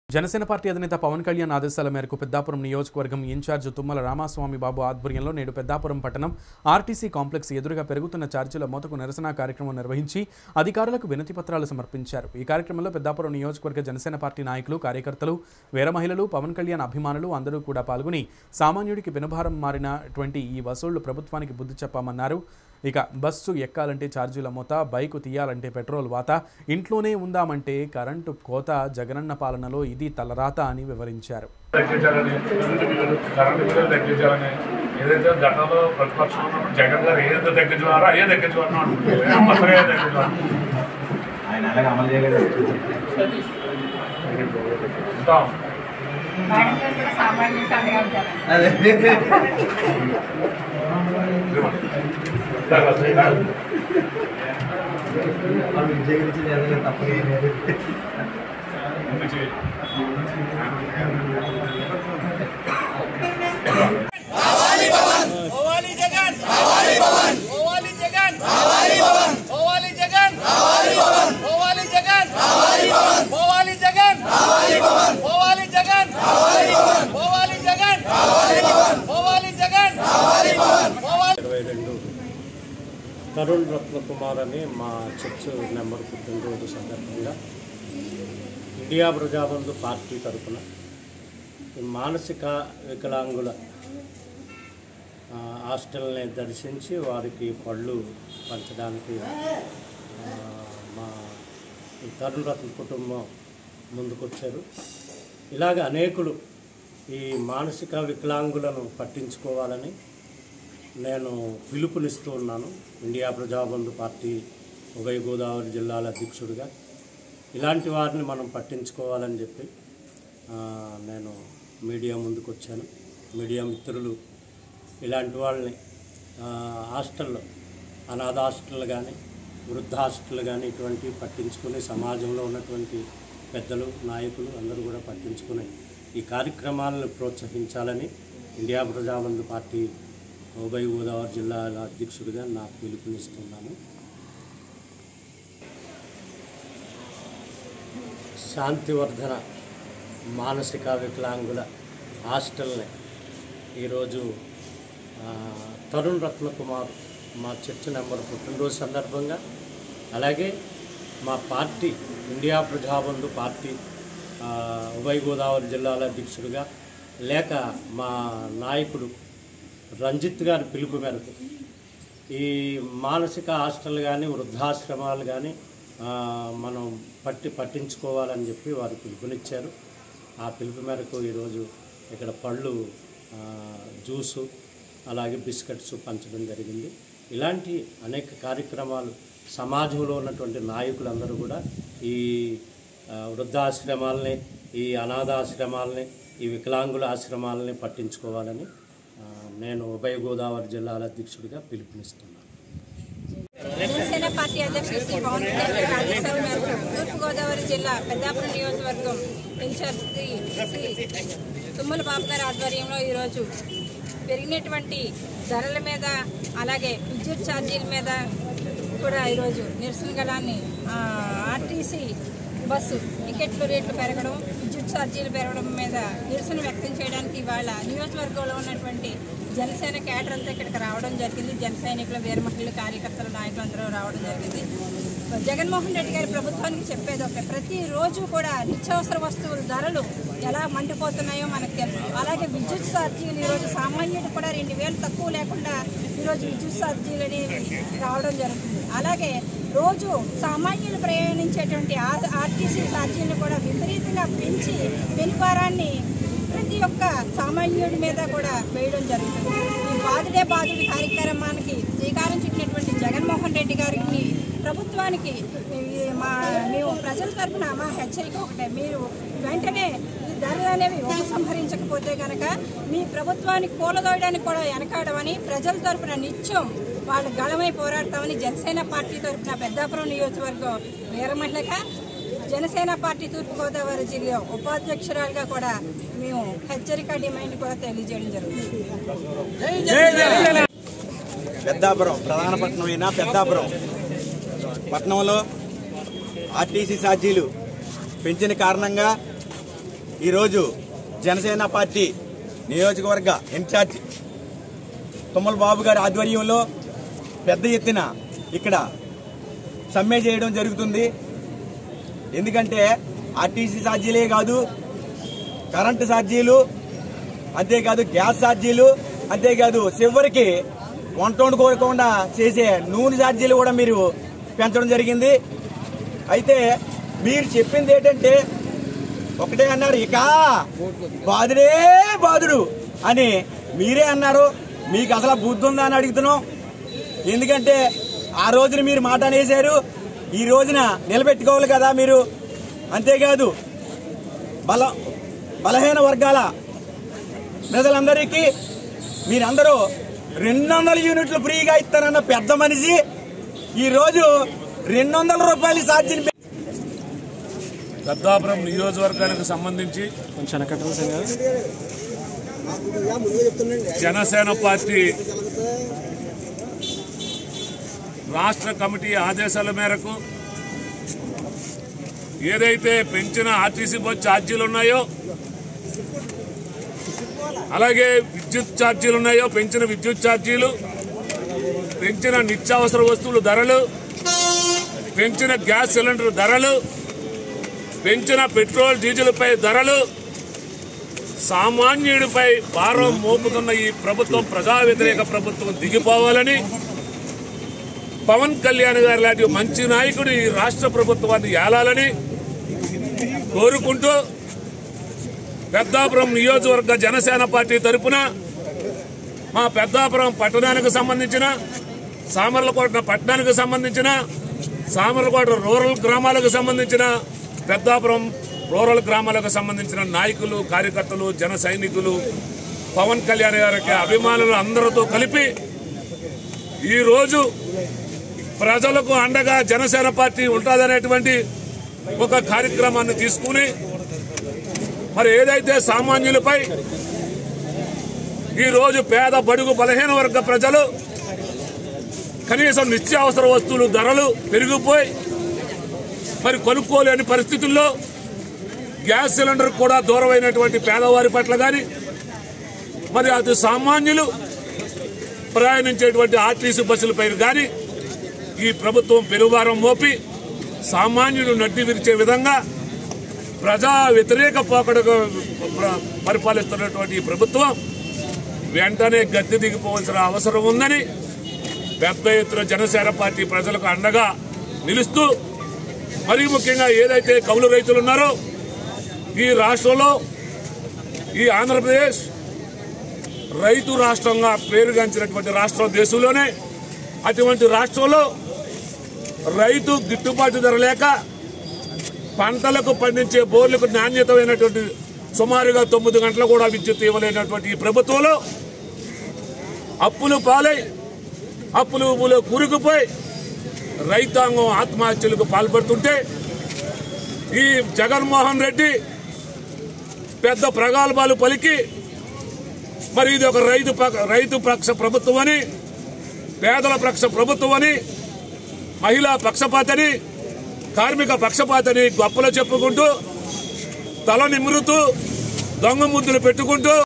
Janasena party అధినేత పవన్ కళ్యాణ్ ఆదేశాల మేరకు పెద్దాపురం నియోజకవర్గం ఇన్ఛార్జ్ తుమ్మల రామాస్వామి బాబు ఆధ్వర్యంలో నేడు పెద్దాపురం పట్టణం ఆర్టీసీ కాంప్లెక్స్ ఎదురుగా పెరుగుతున్న ఛార్జీల మోతకు నిరసన కార్యక్రమం నిర్వహించి అధికారులకు వినతి పత్రాలు సమర్పించారు ఈ కార్యక్రమంలో పెద్దాపురం నియోజకవర్గ జనసేన పార్టీ నాయకులు కార్యకర్తలు వీర మహిళలు పవన్ కళ్యాణ్ అభిమానులు అందరూ కూడా పాల్గొని సామాన్యుడికి వినభారం మారినటువంటి ఈ వసూళ్లు ప్రభుత్వానికి బుద్ధి చెప్పామన్నారు ఇక బస్సు ఎక్కాలంటే ఛార్జీల మూత బైకు తీయాలంటే పెట్రోల్ వాత ఇంట్లోనే ఉందామంటే కరెంటు కోత జగనన్న పాలనలో ఇది తలరాత అని వివరించారు తగ్గించాలని కరెంటు బిల్లులు తగ్గించాలని ఏదైతే గతంలో ప్రతిపక్షం ఉన్నప్పుడు జగన్ గారు ఏదైతే తగ్గించారో అదే తగ్గించమన్నాం మొత్తమే తగ్గించాలి ఆయన అలాగే అమలు చేయలేదు ఉంటాం మేడం గారు కూడా సామాన్యులు అండగా ఉంటారు అదే వాళ్ళు విజయ గురించి జరగలేదు తప్పగా ఏం లేదు. ఓవాలి జగన్ ఓవాలి భవన్ ఓవాలి జగన్ ఓవాలి భవన్ ఓవాలి జగన్ ఓవాలి భవన్ ఓవాలి జగన్ ఓవాలి భవన్ ఓవాలి జగన్ ఓవాలి భవన్ ఓవాలి జగన్ ఓవాలి భవన్ ఓవాలి జగన్ ఓవాలి భవన్ ఓవాలి జగన్ ఓవాలి భవన్ ఓవాలి ఇరవై రెండు తరుణ్ రత్నకుమార్ అని మా చర్చ్ నెంబర్ పుట్టినరోజు సందర్భంగా ఇండియా ప్రజాబంధు పార్టీ తరఫున ఈ మానసిక వికలాంగుల ఆ, హాస్టల్ని దర్శించి వారికి పళ్ళు పంచడానికి ఆ, మా ఈ తరుణ్ రత్న కుటుంబం ముందుకొచ్చారు ఇలాగ అనేకులు ఈ మానసిక వికలాంగులను పట్టించుకోవాలని నేను పిలుపునిస్తూ ఉన్నాను ఇండియా ప్రజాబంధు పార్టీ ఉభయ గోదావరి జిల్లాల అధ్యక్షుడిగా ఇలాంటి వారిని మనం పట్టించుకోవాలని చెప్పి ఆ, నేను మీడియా ముందుకు వచ్చాను మీడియా మిత్రులు ఇలాంటి వాళ్ళని ఆ, హాస్టల్లో అనాథ హాస్టల్ కానీ వృద్ధ హాస్టల్ కానీ ఇటువంటివి పట్టించుకుని సమాజంలో ఉన్నటువంటి పెద్దలు నాయకులు అందరూ కూడా పట్టించుకుని ఈ కార్యక్రమాలను ప్రోత్సహించాలని ఇండియా ప్రజాబంధు పార్టీ ఉభయ గోదావరి జిల్లాల అధ్యక్షుడిగా నా పిలుపునిస్తున్నాను శాంతివర్ధన మానసిక వికలాంగుల హాస్టల్ని ఈరోజు ఆ, తరుణ్ రత్నకుమార్ మా చర్చ్ నెంబర్ పుట్టినరోజు సందర్భంగా అలాగే మా పార్టీ ఇండియా ప్రజాబంధు పార్టీ ఆ, ఉభయ గోదావరి జిల్లాల అధ్యక్షుడిగా లేక మా నాయకుడు రంజిత్ గారి పిలుపు మేరకు ఈ మానసిక హాస్టల్ కానీ వృద్ధాశ్రమాలు కానీ ఆ, మనం పట్టి పట్టించుకోవాలని చెప్పి వారు పిలుపునిచ్చారు ఆ పిలుపు మేరకు ఈరోజు ఇక్కడ పళ్ళు ఆ, జ్యూసు అలాగే బిస్కెట్స్ పంచడం జరిగింది ఇలాంటి అనేక కార్యక్రమాలు సమాజంలో ఉన్నటువంటి నాయకులందరూ కూడా ఈ ఆ, వృద్ధాశ్రమాలని ఈ అనాథాశ్రమాలని ఈ వికలాంగుల ఆశ్రమాలని పట్టించుకోవాలని ఆ, నేను ఉభయ గోదావరి జిల్లాల అధ్యక్షుడిగా పిలుపునిస్తున్నాను జనసేన పార్టీ అధ్యక్షుడు శ్రీ పవన్ కళ్యాణ్ గారి ఆదేశాల మేరకు తూర్పుగోదావరి జిల్లా పెద్దాపురం నియోజకవర్గం ఇన్ఛార్జ్ శ్రీ శ్రీ తుమ్మల బాబు గారి ఆధ్వర్యంలో ఈరోజు పెరిగినటువంటి ధరల మీద అలాగే విద్యుత్ ఛార్జీల మీద కూడా ఈరోజు నిరసన గలాన్ని ఆ, ఆర్టీసీ బస్సు టికెట్లు రేట్లు పెరగడం విద్యుత్ ఛార్జీలు పెరగడం మీద నిరసన వ్యక్తం చేయడానికి ఇవాళ నియోజకవర్గంలో ఉన్నటువంటి జనసేన కేడర్ అంతా ఇక్కడికి రావడం జరిగింది జన సైనికులు వీర మహిళలు కార్యకర్తలు నాయకులు అందరూ రావడం జరిగింది జగన్మోహన్ రెడ్డి గారి ప్రభుత్వానికి చెప్పేది ఒకటే ప్రతిరోజు కూడా నిత్యావసర వస్తువుల ధరలు ఎలా మండిపోతున్నాయో మనకు తెలుసు అలాగే విద్యుత్ ఛార్జీలు ఈరోజు సామాన్యుడు కూడా రెండు వేలు తక్కువ లేకుండా ఈరోజు విద్యుత్ ఛార్జీలు అనేవి రావడం జరుగుతుంది అలాగే రోజు సామాన్యులు ప్రయాణించేటువంటి ఆ- ఆర్టీసీ ఛార్జీలను కూడా విపరీతంగా పెంచి వెనుపారాన్ని ప్రతి ఒక్క సామాన్యుడి మీద కూడా వేయడం జరుగుతుంది ఈ బాధుడే బాధుడి కార్యక్రమానికి శ్రీకారం చుట్టినటువంటి జగన్మోహన్ రెడ్డి గారికి ప్రభుత్వానికి ఈ మా మేము ప్రజల తరఫున మా హెచ్చరిక ఒకటే మీరు వెంటనే ఈ ధరలు అనేవి ఉపసంహరించకపోతే కనుక మీ ప్రభుత్వాన్ని కూలదోయడానికి కూడా వెనకాడమని ప్రజల తరఫున నిత్యం వాళ్ళు గళమై పోరాడతామని జనసేన పార్టీ తరఫున పెద్దాపురం నియోజకవర్గం వీరమహిళగా జనసేన పార్టీ తూర్పుగోదావరి జిల్లా ఉపాధ్యక్షురాలుగా కూడా మేము హెచ్చరిక డిమాండ్ కూడా తెలియజేయడం జరుగుతుంది పెద్దాపురం ప్రధాన పట్టణమైన పెద్దాపురం పట్టణంలో ఆర్టీసీ ఛార్జీలు పెంచిన కారణంగా ఈరోజు జనసేన పార్టీ నియోజకవర్గ ఇన్ఛార్జ్ తుమ్మల బాబు గారి ఆధ్వర్యంలో పెద్ద ఎత్తున ఇక్కడ సమ్మె చేయడం జరుగుతుంది ఎందుకంటే ఆర్టీసీ ఛార్జీలే కాదు కరెంటు ఛార్జీలు అంతేకాదు గ్యాస్ ఛార్జీలు అంతేకాదు చివరికి వంట వండుకోకుండా చేసే నూనె ఛార్జీలు కూడా మీరు పెంచడం జరిగింది అయితే మీరు చెప్పింది ఏంటంటే ఒకటే అన్నారు ఇక బాధుడే బాధుడు అని మీరే అన్నారు మీకు అసలు బుద్ధి ఉందా అని అడుగుతున్నాం ఎందుకంటే ఆ రోజున మీరు మాట అనేసారు ఈ రోజున నిలబెట్టుకోవాలి కదా మీరు అంతేకాదు బల బలహీన వర్గాల ప్రజలందరికీ మీరందరూ రెండు వందల యూనిట్లు ఫ్రీగా ఇస్తానన్న పెద్ద మనిషి ఈ రోజు రెండు వందల రూపాయలు ఛార్జీని పె- పెద్దాపురం నియోజకవర్గానికి సంబంధించి జనసేన పార్టీ రాష్ట్ర కమిటీ ఆదేశాల మేరకు ఏదైతే పెంచిన ఆర్టీసీ బస్ ఛార్జీలు ఉన్నాయో అలాగే విద్యుత్ ఛార్జీలు ఉన్నాయో పెంచిన విద్యుత్ ఛార్జీలు పెంచిన నిత్యావసర వస్తువుల ధరలు పెంచిన గ్యాస్ సిలిండర్ ధరలు పెంచిన పెట్రోల్ డీజిల్పై ధరలు సామాన్యుడిపై భారం మోపుతున్న ఈ ప్రభుత్వం ప్రజా వ్యతిరేక ప్రభుత్వం దిగిపోవాలని పవన్ కళ్యాణ్ గారి లాంటి మంచి నాయకుడు ఈ రాష్ట్ర ప్రభుత్వాన్ని ఏలాలని కోరుకుంటూ పెద్దాపురం నియోజకవర్గ జనసేన పార్టీ తరపున మా పెద్దాపురం పట్టణానికి సంబంధించిన సామర్లకోట పట్టణానికి సంబంధించిన సామర్లకోట రూరల్ గ్రామాలకు సంబంధించిన పెద్దాపురం రూరల్ గ్రామాలకు సంబంధించిన నాయకులు కార్యకర్తలు జన సైనికులు పవన్ కళ్యాణ్ గారికి అభిమానులు అందరితో కలిపి ఈరోజు ప్రజలకు అండగా జనసేన పార్టీ ఉంటుందనేటువంటి ఒక కార్యక్రమాన్ని తీసుకుని మరి ఏదైతే సామాన్యులపై ఈ రోజు పేద బడుగు బలహీన వర్గ ప్రజలు కనీసం నిత్యావసర వస్తువులు ధరలు పెరిగిపోయి మరి కొనుక్కోలేని పరిస్థితుల్లో గ్యాస్ సిలిండర్ కూడా దూరమైనటువంటి పేదవారి పట్ల కానీ మరి అతి సామాన్యులు ప్రయాణించేటువంటి ఆర్టీసీ బస్సులపై కానీ ఈ ప్రభుత్వం పెనుభారం మోపి సామాన్యులు నడ్డి విరిచే విధంగా ప్రజా వ్యతిరేక పోకడగా ప్ర- పరిపాలిస్తున్నటువంటి ఈ ప్రభుత్వం వెంటనే గద్దె దిగిపోవాల్సిన అవసరం ఉందని పెద్ద ఎత్తున జనసేన పార్టీ ప్రజలకు అండగా నిలుస్తూ మరీ ముఖ్యంగా ఏదైతే కౌలు రైతులు ఉన్నారో ఈ రాష్ట్రంలో ఈ ఆంధ్రప్రదేశ్ రైతు రాష్ట్రంగా పేరుగాంచినటువంటి రాష్ట్రం దేశంలోనే అటువంటి రాష్ట్రంలో రైతు గిట్టుబాటు ధర లేక పంటలకు పండించే బోర్లకు నాణ్యతమైనటువంటి సుమారుగా తొమ్మిది గంటలు కూడా విద్యుత్ ఇవ్వలేనటువంటి ఈ ప్రభుత్వంలో అప్పులు పాలై అప్పులు ఉప్పులు కూరుకుపోయి రైతాంగం ఆత్మహత్యలకు పాల్పడుతుంటే ఈ జగన్మోహన్ రెడ్డి పెద్ద ప్రగల్భాలు పలికి మరి ఇది ఒక రైతు పక్ష- రైతు పక్ష ప్రభుత్వం అని పేదల పక్ష ప్రభుత్వం అని మహిళా పక్షపాతని కార్మిక పక్షపాతని గొప్పలు చెప్పుకుంటూ తల నిమురుతూ దొంగ ముద్దులు పెట్టుకుంటూ